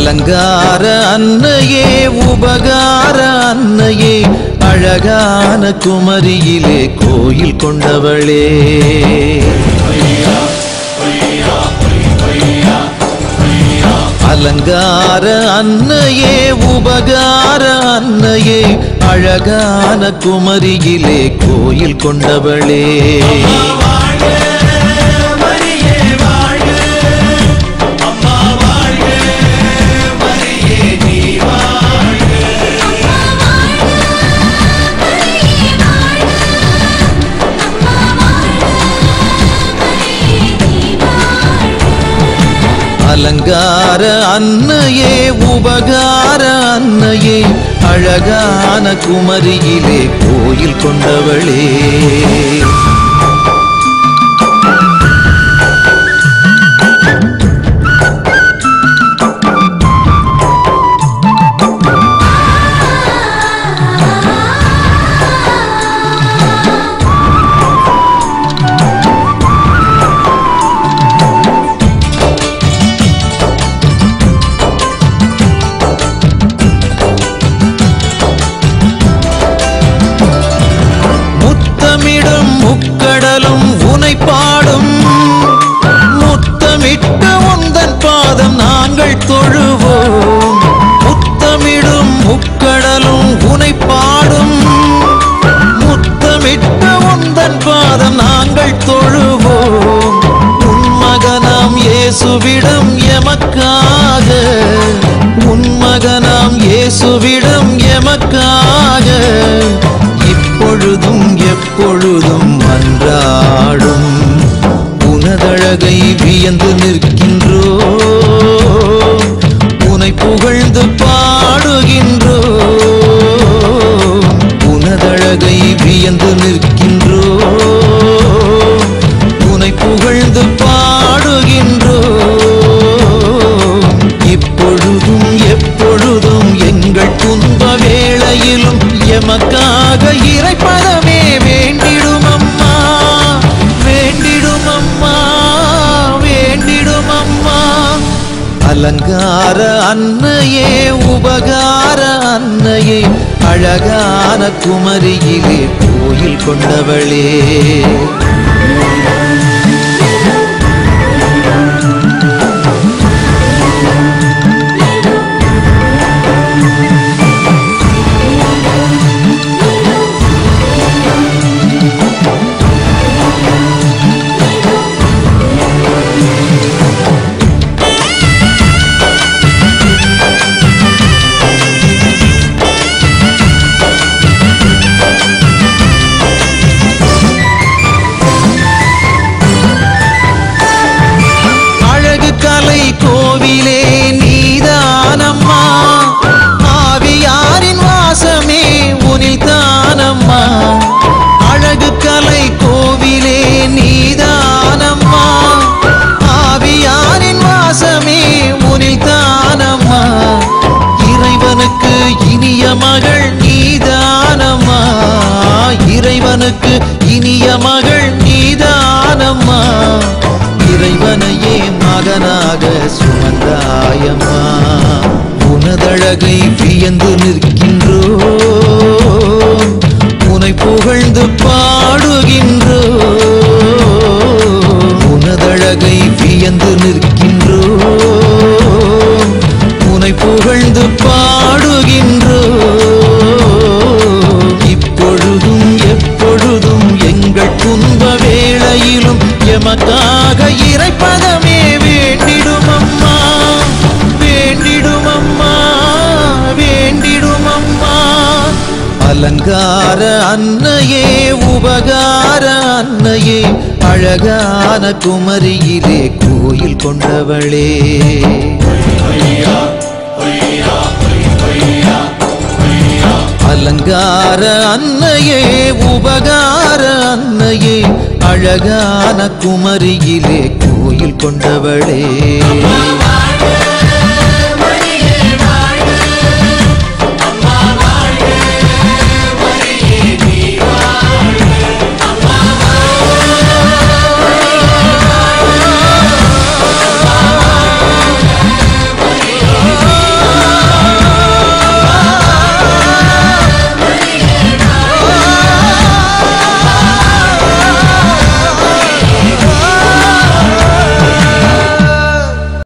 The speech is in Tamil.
அலங்கார அன்னையே உபகார அன்னையே அழகான குமரியிலே கோயில் கொண்டவளே அலங்கார அன்னையே உபகார அன்னையே அழகான குமரியிலே கோயில் கொண்டவளே அலங்கார அன்னையே உபகார அன்னையே அழகான குமரியிலே கோயில் கொண்டவளே முத்தமிடும் முக்கடலும் உனை பாடும் முத்தமிட்டு உந்தன் பாதம் நாங்கள் தொழுவோம் முத்தமிடும் முக்கடலும் உனை பாடும் முத்தமிட்டு உந்தன் பாதம் நாங்கள் தொழுவோம் உன் மகனாம் இயேசுவிடம் எமக்காக உன் மகனாம் இயேசுவிடம் எமக்காக இப்பொழுதும் எப்பொழுதும் அன்றாடும் உனதழகை வியந்து நிற்கின்றோ உனை புகழ்ந்து பாடுகின்றோ உனதழகை வியந்து நிற்கின்றோ உனை புகழ்ந்து பாடுகின்றோ இப்பொழுதும் எப்பொழுதும் எங்கள் துன்ப வேளையிலும் எமக்காக இறைப்பதமே வேண்டிடும் அம்மா வேண்டிடும் அம்மா வேண்டிடும் அம்மா அலங்கார அன்னையே உபகார அன்னையே அழகான குமரியிலே கோயில் கொண்டவளே அழகு கலை கோவிலே நீதானம்மா ஆவியாரின் வாசமே உனில் தானம்மா அழகு கலை கோவிலே நீதானம்மா ஆவியாரின் வாசமே உனில் தானம்மா இறைவனுக்கு இனிய மகள் நீதானம்மா இறைவனுக்கு இனிய மகள் நீதானம்மா இறைவனையே மகனாக சுமந்தாயம்மா உனதழகை வியந்து நிற்கின்றோ உனை புகழ்ந்து பாடுகின்றோ உனதழகை வியந்து நிற்கின்றோ உனை புகழ்ந்து பாடுகின்றோ இப்பொழுதும் எப்பொழுதும் எங்கள் துன்ப வேளையிலும் எமக்காக இறைப்பதமே வேண்டிடும் அம்மா வேண்டிடும் அம்மா வேண்டிடும் அம்மா அலங்கார அன்னையே உபகார அன்னையே அழகான குமரியிலே கோயில் கொண்டவளே அலங்கார அன்னையே உபகார அன்னையே அழகான குமரியிலே கோயில் கொண்டவளே